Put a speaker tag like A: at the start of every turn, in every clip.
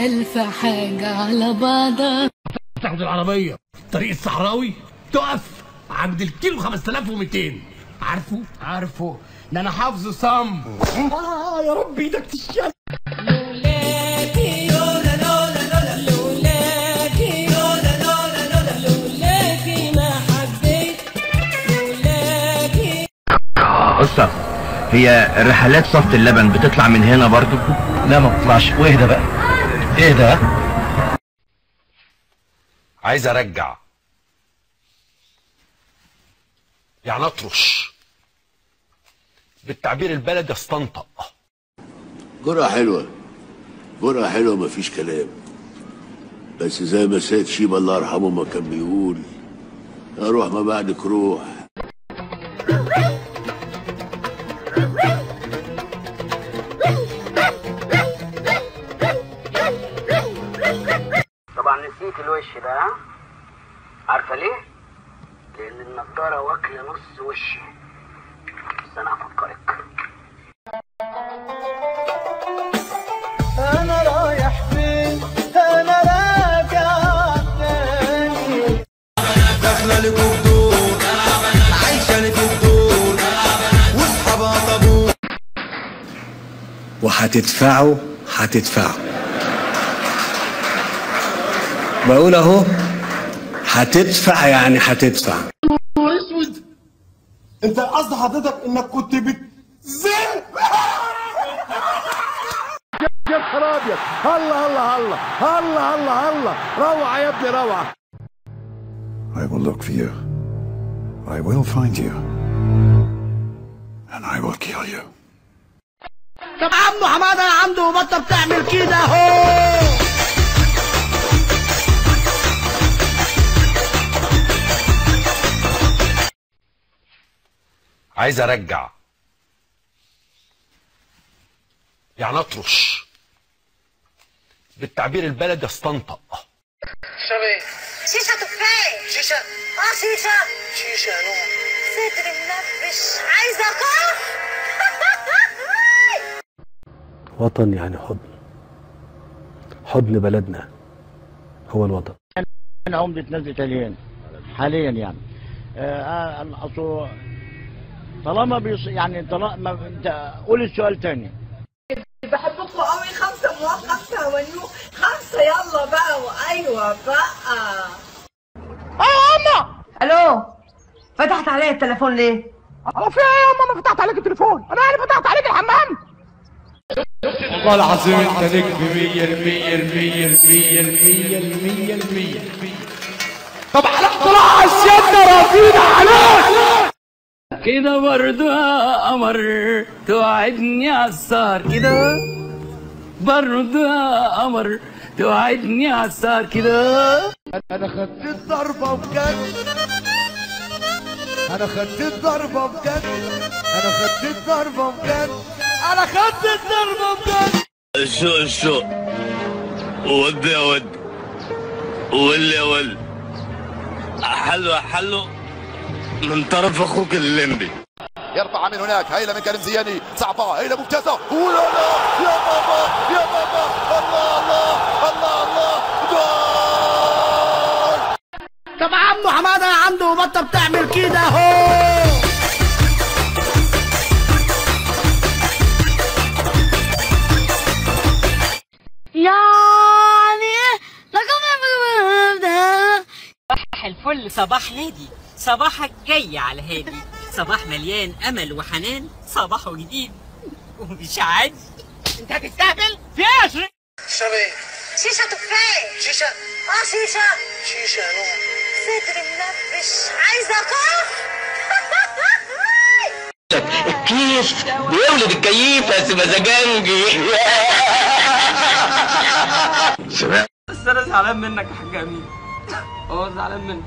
A: ألف حاجة على بعضها
B: تاخد العربية طريق الصحراوي تقف عند الكيلو 5200 عارفه؟ عارفه ده انا حافظه صم اه يا رب ايدك تشال
A: لولاكي لولا لولا لولا لولاكي لولا لولا لولا لولاكي ما حبيت لولاكي
C: قصة هي رحلات صفت اللبن بتطلع من هنا برضو لا ما بتطلعش واهدى بقى اهدى
D: عايز ارجع يعني اطرش بالتعبير البلدي استنطق
E: جرعة حلوة جرعة حلوة مفيش كلام بس زي ما سيد شيبة الله يرحمه ما كان بيقول اروح ما بعدك روح
F: طبعا نسيت الوش ده ها عارفه ليه لان النضاره واكله نص وشي بس انا هفكرك
G: انا رايح فين انا راجع تاني داخله لك الدور عايشه لك الدور واصحابها طابور
H: وهتدفعوا هتدفعوا بقول اهو هتدفع يعني هتدفع
G: انت قصد حضرتك انك كنت بتزن
B: يا نهار ابيض هلا هلا هلا هلا هلا هلا روعة يا ابني روعة
I: I will look for you. I will find you. And I will kill you.
F: طب عمو حماده عنده بطه بتعمل كده اهو
D: عايز ارجع يعني اطرش بالتعبير البلدي استنطق
J: شيشة تفاح شيشة اه شيشة شيشة نوم صدري منبش عايزة كف
H: وطن يعني حضن حضن بلدنا هو الوطن
K: انا عمدة نادي ايطاليان حاليا يعني آه آه، اصل طالما بيص يعني طالما انت قول السؤال تاني
J: بحبكم قوي خمسة موقف ثوانيو خمسة يلا بقى وايوه بقى اه اما الو فتحت عليا التليفون ليه؟
B: هو في ايه يا ماما فتحت عليك التليفون انا اللي فتحت عليك الحمام
G: والله العظيم انت نجم 100% 100% 100% 100% طب حلقة طلع السيادة رافينا عليك
A: كده برضو يا قمر توعدني على السهر كده برضو يا قمر توعدني على السهر كده
G: انا خدت الضربة بجد انا خدت الضربة بجد انا خدت الضربة بجد انا خدت الضربة بجد
L: الشوق الشوق ود يا ود ول يا ول حلو يا حلو من طرف اخوك الليمبي
M: يرفع من هناك هيلا من كريم زياني صعبة هيلا ممتازة ولا لا يا بابا يا بابا الله الله الله الله جول
F: طب عمو حماده عنده بطه بتعمل كده اهو
A: يعني ايه
N: صباح الفل صباح هادي صباحك جاي على هادي صباح مليان امل وحنان صباحه جديد ومش عادي انت هتستهبل في ايه يا شريف
J: شيشة تفاح شيشة اه شيشة شيشة نوم صدري منبش عايزة كف
L: الكيف بيولد الكيف يا سي مزاجنجي سمعت
N: بس انا زعلان منك يا حاج امين اه زعلان منك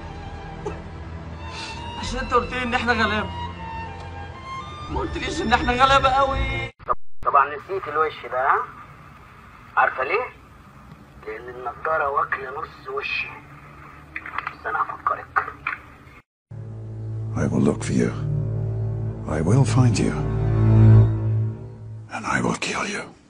N: عشان انت قلت لي ان احنا غلابه ما قلتليش ان احنا غلابه قوي
F: طبعا نسيت الوش ده ها عارفه ليه لان النضاره واكله نص وشي بس انا هفكرك
I: I will look for you. I will find you. And I will kill you.